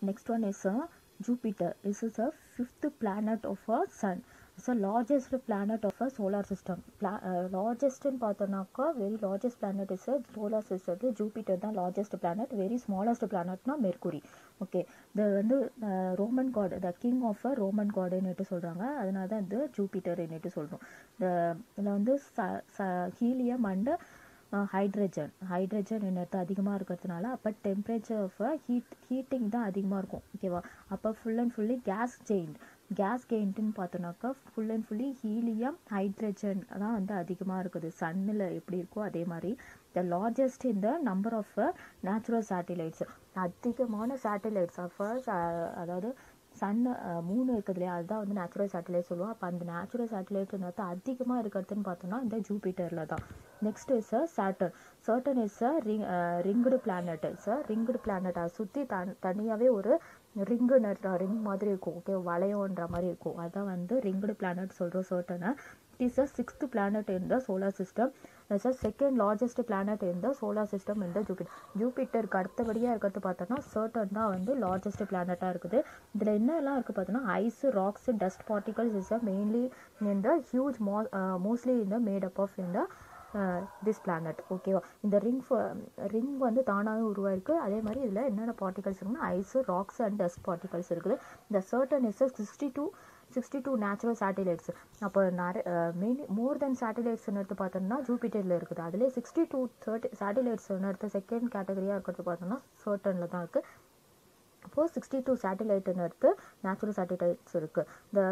next one is uh, Jupiter. This is the fifth planet of our sun. It's the largest planet of our solar system. Pla- uh, largest ன்னு பார்த்தோம்னாக்கா very largest planet is a solar system Jupiter தான் largest planet very smallest planetனா Mercury okay இது வந்து Roman god the king of a Roman காடுன்னுட்டு சொல்கிறாங்க அதனால தான் இது ஜூபிட்டர்ன்னுட்டு சொல்கிறோம் இந்த இதில் வந்து ச ஹீலியம் அண்டு ஹைட்ரஜன் ஹைட்ரஜன் என்னது அதிகமாக இருக்கிறதுனால அப்போ டெம்பரேச்சர் ஆஃப் ஹீட் ஹீட்டிங் தான் அதிகமாக இருக்கும் ஓகேவா அப்போ full and fully gas chain gas கெயின்ட்டுன்னு பார்த்தோன்னாக்கா full and fully helium hydrogen தான் வந்து அதிகமாக இருக்குது சன்னில் எப்படி இருக்கோ அதே மாதிரி த லார்ஜஸ்ட் இந்த நம்பர் ஆஃப் நேச்சுரல் சேட்டிலைட்ஸ் அதிகமான சேட்டிலைட்ஸ் ஆஃப் அதாவது சன் மூணு இருக்குது இல்லையா அதுதான் வந்து நேச்சுரல் சேட்டலைட் சொல்லுவோம் அப்போ அந்த நேச்சுரல் சேட்டலைட்ன்றது அதிகமாக இருக்கிறதுன்னு பார்த்தோம்னா இந்த ஜூபிட்டரில் தான் next is a Saturn Saturn is a ring ringed planet is a ringed planet அதை சுற்றி தன் தனியாகவே ஒரு ரிங்கு ரிங் மாதிரி இருக்கும் ஓகே வளையம்ன்ற மாதிரி இருக்கும் அதான் வந்து ரிங்குடு பிளானட் சொல்கிறோம் சர்டனை it is a sixth planet in the solar system it's a second largest planet in the solar system in the Jupiter ஜூபிட்டருக்கு அடுத்தபடியாக இருக்கிறது பார்த்தோன்னா சர்டன் தான் வந்து லார்ஜஸ்ட் பிளானட்டாக இருக்குது இதில் என்னெல்லாம் இருக்குது பார்த்தோன்னா ice rocks dust particles is a mainly in the huge mo mostly in the made up of in the this planet ஓகேவா இந்த ரிங் ரிங் வந்து தானாகவே உருவாயிருக்கு அதே மாதிரி இதில் என்னென்ன பார்ட்டிகல்ஸ் இருக்குன்னா ice rocks and dust particles இருக்குது இந்த Saturn is sixty two sixty two natural satellites அப்போ நிறைய மெயின் மோர் தென் சேட்டிலைட்ஸ்னு எடுத்து பார்த்தோம்னா ஜூபிட்டரில் இருக்குது அதிலே சிக்ஸ்டி டூ தேர்ட்டி சேட்டிலைட்ஸ்னு எடுத்து செகண்ட் கேட்டகரியாக இருக்கிறது பார்த்தோம்னா சர்டனில் தான் இருக்குது அப்போது சிக்ஸ்டி டூ சேட்டிலைட்டுன்னு எடுத்து நேச்சுரல் சேட்டிலைட்ஸ் இருக்குது இந்த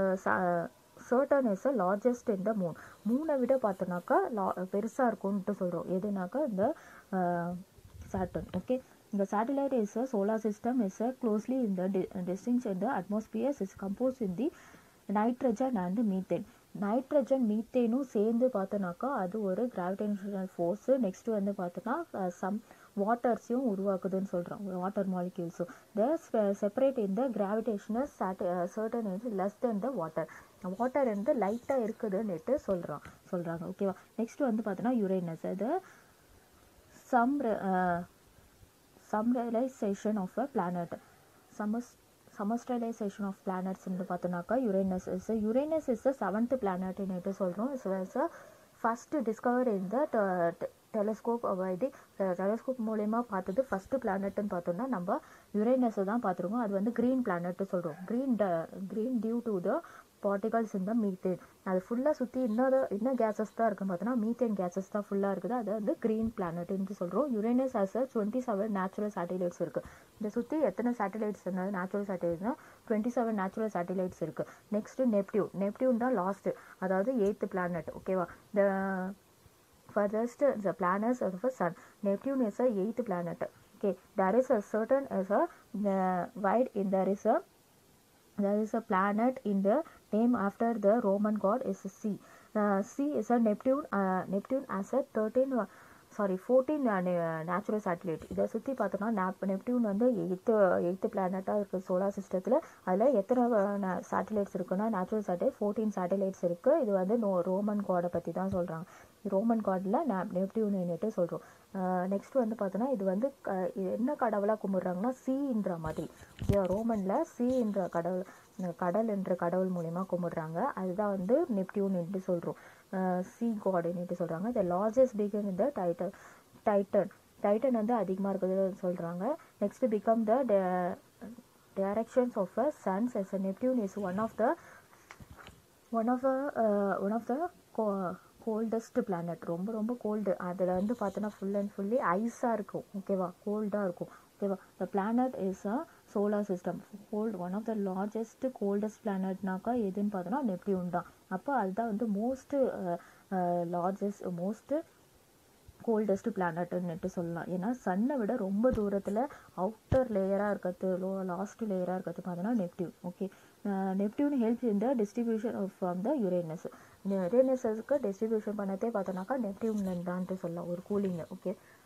சர்டன் இஸ் அ லார்ஜஸ்ட் இந்த மூன் மூணை விட பார்த்தோன்னாக்கா லா பெருசாக இருக்கும்ன்ட்டு சொல்கிறோம் எதுனாக்கா இந்த Saturn okay The satellite is a solar system is a closely in the di- distinct in the atmosphere is composed in the nitrogen and methane nitrogen மீத்தேனும் சேர்ந்து பார்த்தோன்னாக்கா அது ஒரு கிராவிடேஷனல் ஃபோர்ஸு நெக்ஸ்ட்டு வந்து பார்த்தோன்னா சம் வாட்டர்ஸையும் உருவாக்குதுன்னு சொல்கிறோம் வாட்டர் மாலிக்யூல்ஸும் த செப்பரேட் இந்த gravitational sat Saturn is less than the water water வந்து லைட்டாக இருக்குதுன்னுட்டு சொல்கிறோம் சொல்கிறாங்க ஓகேவா நெக்ஸ்ட் வந்து பார்த்தோன்னா யுரேனஸ் அது some summarisation of a planet சமஸ் சமஸ்டலைசேஷன் ஆஃப் பிளானட்ஸ்னு பார்த்தோன்னாக்கா Uranus is Uranus is the seventh பிளானட்னுட்டு சொல்கிறோம் is was a first discover in the telescope இது டெலஸ்கோப் மூலயமா பார்த்தது ஃபஸ்ட்டு பிளானட்னு பார்த்தோம்னா நம்ம யுரேனஸை தான் பார்த்துருக்கோம் அது வந்து க்ரீன் பிளானட்டு சொல்கிறோம் க்ரீன் ட green due to the particles இந்த மீத்தேன் அது ஃபுல்லாக சுற்றி இன்னொரு இன்னும் கேஸஸ் தான் இருக்குன்னு பார்த்தோன்னா மீத்தேன் கேஸஸ் தான் ஃபுல்லாக இருக்குது அது வந்து க்ரீன் பிளானட்னு சொல்கிறோம் Uranus as a twenty seven natural satellites இருக்குது இதை சுற்றி எத்தனை சேட்டிலைட்ஸ் என்னது நேச்சுரல் சேட்டிலைட்ஸ்னா டுவெண்ட்டி செவன் நேச்சுரல் சேட்டிலைட்ஸ் இருக்குது நெக்ஸ்ட்டு நெப்டியூன் நெப்டியூன் தான் லாஸ்ட்டு அதாவது எயித்து பிளானட் ஓகேவா இந்த furthest the planets of the sun neptune is a eighth planet okay there is a certain as a uh, wide in there is a there is a planet in the name after the roman god is sea uh, sea is a neptune uh, neptune as a 13 sorry fourteen natural satellite இதை சுற்றி பார்த்தோம்னா நேப் Neptune வந்து eighth eighth பிளானட்டாக இருக்குது solar சிஸ்டத்தில் அதில் எத்தனை சேட்டலைட்ஸ் இருக்குன்னா நேச்சுரல் சேட்டலைட் ஃபோர்டீன் சேட்டலைட்ஸ் இருக்குது இது வந்து நோ ரோமன் காடை பற்றி தான் சொல்கிறாங்க ரோமன் காடில் நே நெப்டியூன்னுட்டு சொல்கிறோம் நெக்ஸ்ட் வந்து பார்த்தோன்னா இது வந்து க என்ன கடவுளாக கும்பிட்றாங்கன்னா சீன்ற மாதிரி ரோமனில் சீன்ற கடவுள் கடல் என்ற கடவுள் மூலிமா கும்பிடுறாங்க அதுதான் வந்து நெப்டியூன் என்று சொல்கிறோம் சி காடுன்னுட்டு சொல்கிறாங்க த லார்ஜஸ்ட் பிகன் இந்த டைட்டன் டைட்டன் டைட்டன் வந்து அதிகமாக இருக்குதுன்னு சொல்கிறாங்க next become the directions of a sun's as Neptune is one of the one of the one of the coldest planet ரொம்ப ரொம்ப கோல்டு அதில் வந்து பார்த்தோன்னா ஃபுல் அண்ட் ஃபுல்லி ஐஸாக இருக்கும் ஓகேவா கோல்டாக இருக்கும் ஓகேவா the planet is a solar system cold one of the largest coldest பிளானட்னாக்கா எதுன்னு பார்த்தோன்னா நெப்டியூன் தான் அப்போ அதுதான் வந்து மோஸ்ட்டு லார்ஜஸ்ட் மோஸ்ட்டு கோல்டஸ்ட் பிளானட்டுன்னுட்டு சொல்லலாம் ஏன்னா சன்னை விட ரொம்ப தூரத்தில் அவுட்டர் லேயராக இருக்கிறது லோ லாஸ்ட் லேயராக இருக்கிறது பார்த்தோன்னா நெப்டியூன் ஓகே நெப்டியூன் ஹெல்ப் இந்த டிஸ்ட்ரிபியூஷன் ஃப்ரம் த யுரேனஸ் யுரேனஸஸ்க்கு டிஸ்ட்ரிபியூஷன் பண்ணதே பார்த்தோன்னாக்கா நெப்டியூன் தான்ட்டு சொல்லலாம் ஒரு கூலிங்கு ஓகே